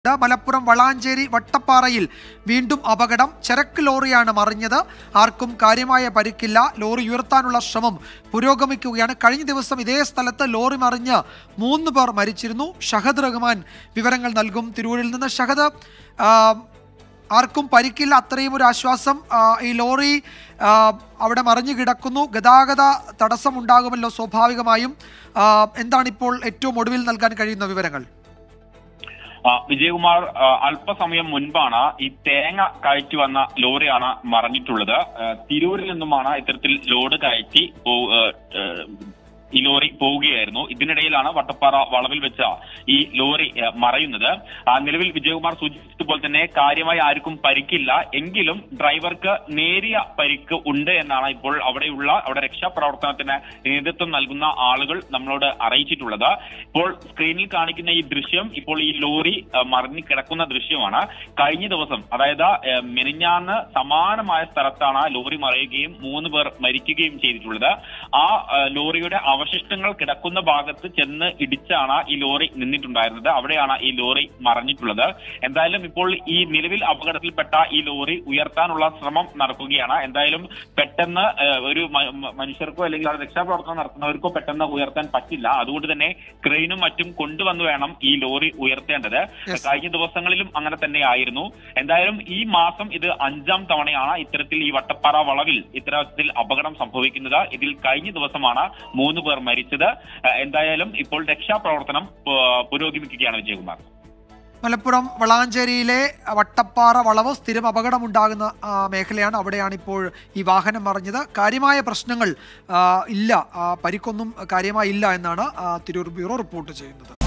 ഡ് മലപ്പുറം വളാഞ്ചേരി വട്ടപ്പാറയിൽ വീണ്ടും അപകടം ചരക്ക് ലോറിയാണ് മറിഞ്ഞത് ആർക്കും കാര്യമായ പരിക്കില്ല ലോറി ഉയർത്താനുള്ള ശ്രമം പുരോഗമിക്കുകയാണ് കഴിഞ്ഞ ദിവസം ഇതേ സ്ഥലത്ത് ലോറി മറിഞ്ഞ് മൂന്ന് പേർ മരിച്ചിരുന്നു ഷഹദ് റഹ്മാൻ വിവരങ്ങൾ നൽകും തിരൂരിൽ നിന്ന് ഷഹദ് ആ, ആർക്കും പരിക്കില്ല അത്രയും ഒരു ആശ്വാസം ആ, ഈ ലോറി ആ, അവിടെ മറിഞ്ഞു കിടക്കുന്നു ഗതാഗത തടസ്സം ഉണ്ടാകുമല്ലോ സ്വാഭാവികമായും ആ, എന്താണിപ്പോൾ ഏറ്റവും ഒടുവിൽ നൽകാൻ കഴിയുന്ന വിവരങ്ങൾ ആ, വിജയകുമാർ ആ, അല്പസമയം മുൻപാണ് ഈ തേങ്ങ കയറ്റി വന്ന ലോറിയാണ് മറിഞ്ഞിട്ടുള്ളത് ആ, തിരൂരിൽ നിന്നുമാണ് ഇത്തരത്തിൽ ലോഡ് കയറ്റി പോ- ആ, ആ, ഈ ലോറി പോവുകയായിരുന്നു ഇതിനിടയിലാണ് വട്ടപ്പാറ വളവിൽ വെച്ച ഈ ലോറി ആ, മറയുന്നത് ആ, നിലവിൽ വിജയകുമാർ സൂചിപ്പിച്ചതുപോലെ തന്നെ കാര്യമായി ആർക്കും പരിക്കില്ല എങ്കിലും ഡ്രൈവർക്ക് നേരിയ പരിക്ക് ഉണ്ട് എന്നാണ് ഇപ്പോൾ അവിടെയുള്ള അവിടെ രക്ഷാപ്രവർത്തനത്തിന് നേതൃത്വം നൽകുന്ന ആളുകൾ നമ്മളോട് അറിയിച്ചിട്ടുള്ളത് ഇപ്പോൾ സ്ക്രീനിൽ കാണിക്കുന്ന ഈ ദൃശ്യം ഇപ്പോൾ ഈ ലോറി ആ, മറിഞ്ഞു കിടക്കുന്ന ദൃശ്യമാണ് കഴിഞ്ഞ ദിവസം അതായത് ആ, മെനിഞ്ഞാന്ന് സമാനമായ സ്ഥലത്താണ് ലോറി മറയുകയും മൂന്ന് പേർ മരിക്കുകയും ചെയ്തിട്ടുള്ളത് ആ ആ, ലോറിയുടെ അവശിഷ്ടങ്ങൾ കിടക്കുന്ന ഭാഗത്ത് ചെന്ന് ഇടിച്ചാണ് ഈ ലോറി നിന്നിട്ടുണ്ടായിരുന്നത് അവിടെയാണ് ഈ ലോറി മറിഞ്ഞിട്ടുള്ളത് എന്തായാലും ഇപ്പോൾ ഈ നിലവിൽ അപകടത്തിൽപ്പെട്ട ഈ ലോറി ഉയർത്താനുള്ള ശ്രമം നടക്കുകയാണ് എന്തായാലും പെട്ടെന്ന് ആ, ഒരു മ- മ- മനുഷ്യർക്കോ അല്ലെങ്കിൽ അവിടെ രക്ഷാപ്രവർത്തനം നടത്തുന്നവർക്കോ പെട്ടെന്ന് ഉയർത്താൻ പറ്റില്ല അതുകൊണ്ട് തന്നെ ക്രെയിനും മറ്റും കൊണ്ടുവന്ന് വേണം ഈ ലോറി ഉയർത്തേണ്ടത് Yes. കഴിഞ്ഞ ദിവസങ്ങളിലും അങ്ങനെ തന്നെയായിരുന്നു എന്തായാലും ഈ മാസം ഇത് അഞ്ചാം തവണയാണ് ഇത്തരത്തിൽ ഈ വട്ടപ്പാറ വളവിൽ ഇത്തരത്തിൽ അപകടം സംഭവിക്കുന്നത് ഇതിൽ കഴിഞ്ഞ ദിവസമാണ് മൂന്ന് പേർ മരിച്ചത് ഏഹ് എന്തായാലും ഇപ്പോൾ രക്ഷാപ്രവർത്തനം പു- പുരോഗമിക്കുകയാണ് വിജയകുമാർ മലപ്പുറം വളാഞ്ചേരിയിലെ വട്ടപ്പാറ വളവ് സ്ഥിരം അപകടമുണ്ടാകുന്ന ആ, മേഖലയാണ് അവിടെയാണ് ഇപ്പോൾ ഈ വാഹനം മറിഞ്ഞത് കാര്യമായ പ്രശ്നങ്ങൾ ആ, ഇല്ല ആ, പരിക്കൊന്നും കാര്യമായി ഇല്ല എന്നാണ് ആ, തിരൂർ ബ്യൂറോ റിപ്പോർട്ട് ചെയ്യുന്നത്